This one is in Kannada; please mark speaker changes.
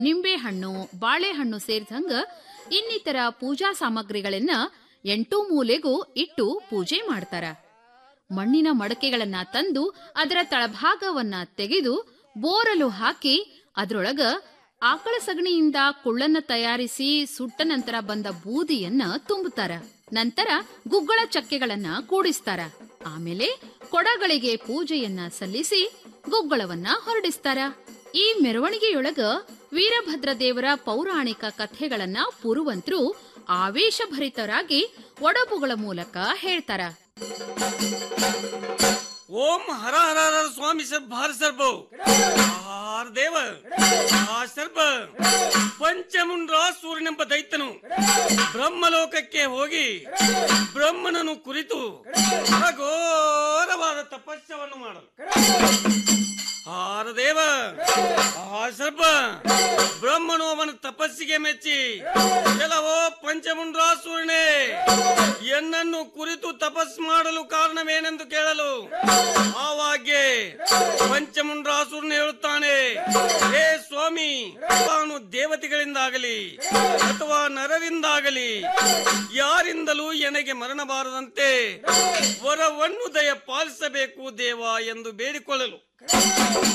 Speaker 1: ನಿಂಬೆಹಣ್ಣು ಬಾಳೆಹಣ್ಣು ಸೇರಿದಂಗ ಇನ್ನಿತರ ಪೂಜಾ ಸಾಮಗ್ರಿಗಳನ್ನ ಎಂಟೂ ಮೂಲೆಗೂ ಇಟ್ಟು ಪೂಜೆ ಮಾಡ್ತಾರ ಮಣ್ಣಿನ ಮಡಕೆಗಳನ್ನ ತಂದು ಅದರ ತಳಭಾಗವನ್ನ ತೆಗೆದು ಬೋರಲು ಹಾಕಿ ಅದ್ರೊಳಗ ಆಕಳ ಸಗಣಿಯಿಂದ ಕುಳ್ಳನ್ನ ತಯಾರಿಸಿ ಸುಟ್ಟ ನಂತರ ಬಂದ ಬೂದಿಯನ್ನ ತುಂಬುತ್ತಾರ ನಂತರ ಗುಗ್ಗಳ ಚಕ್ಕೆಗಳನ್ನ ಕೂಡಿಸ್ತಾರ ಆಮೇಲೆ ಕೊಡಗಳಿಗೆ ಪೂಜೆಯನ್ನ ಸಲ್ಲಿಸಿ ಗುಗ್ಗಳವನ್ನ ಹೊರಡಿಸ್ತಾರ ಈ ಮೆರವಣಿಗೆಯೊಳಗ ವೀರಭದ್ರ ದೇವರ ಪೌರಾಣಿಕ ಕಥೆಗಳನ್ನ ಪುರುವಂತರು ಆವೇಶಭರಿತರಾಗಿ ಒಡಬುಗಳ ಮೂಲಕ ಹೇಳ್ತಾರ
Speaker 2: ಓಂ ಹರ ಹರ ಹರ ಸ್ವಾಮಿ ಸರ್ಪ ಹರ ಸರ್ಪ ಆರ್ ದೇವ ಆ ಸರ್ಪ ಪಂಚಮುಂಡ್ರ ಸೂರ್ಯನೆಂಬ ದೈತ್ಯನು ಬ್ರಹ್ಮಲೋಕಕ್ಕೆ ಹೋಗಿ ಬ್ರಹ್ಮನನ್ನು ಕುರಿತು ಘೋರವಾದ ತಪಸ್ಸವನ್ನು ಮಾಡಲು ಆರದೇವ ಆ ಸರ್ಪ ಬ್ರಹ್ಮನು ಅವನ ತಪಸ್ಸಿಗೆ ಮೆಚ್ಚಿ ಕೆಲವೋ ಪಂಚಮುಂಡ್ರಾಸೂರನೇ ಎನ್ನನ್ನು ಕುರಿತು ತಪಸ್ ಮಾಡಲು ಕಾರಣವೇನೆಂದು ಕೇಳಲು ಆವಾಗ್ಯೆ ಪಂಚಮುಂಡ್ರಾಸುರನು ಹೇಳುತ್ತಾನೆ ಹೇ ಸ್ವಾಮಿ ತಾನು ದೇವತೆಗಳಿಂದಾಗಲಿ ಅಥವಾ ನರರಿಂದಾಗಲಿ ಯಾರಿಂದಲೂ ಎನಗೆ ಮರಣ ಬಾರದಂತೆ ವರವನ್ನು ದಯ ಪಾಲಿಸಬೇಕು ದೇವ ಎಂದು ಬೇಡಿಕೊಳ್ಳಲು